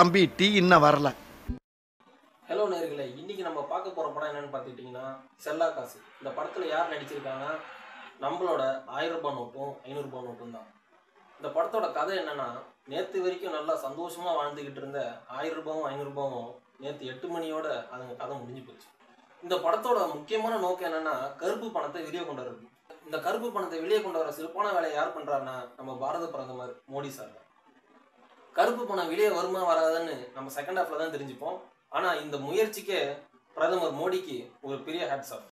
தம்பி டீ இன்னும் வரல ஹலோ நேர்களே இன்னைக்கு நம்ம பார்க்க போற படம் என்னன்னு பார்த்துக்கிட்டிங்கன்னா செல்லா காசு இந்த படத்துல யார் நடிச்சிருக்காங்க நம்மளோட ஆயிரம் ரூபாய் நோட்டும் ஐநூறு ரூபாய் நோட்டும் தான் இந்த படத்தோட கதை என்னன்னா நேத்து வரைக்கும் நல்லா சந்தோஷமா வாழ்ந்துகிட்டு இருந்த ஆயிரம் ரூபாயும் ஐநூறு ரூபாயும் நேத்து எட்டு மணியோட அதுங்க கதை முடிஞ்சு போச்சு இந்த படத்தோட முக்கியமான நோக்கம் என்னன்னா கருப்பு பணத்தை வெளியே கொண்டு வர்றது இந்த கருப்பு பணத்தை வெளியே கொண்டு வர சிறப்பான வேலையை யார் பண்றாருன்னா நம்ம பாரத பிரதமர் மோடி சார் தான் கருப்பு பணம் வெளியே வருமா வராதுன்னு நம்ம செகண்ட் ஹாஃப்ல தான் தெரிஞ்சுப்போம் ஆனா இந்த முயற்சிக்கே பிரதமர் மோடிக்கு ஒரு பெரிய ஹேட்ஸ் ஆஃப்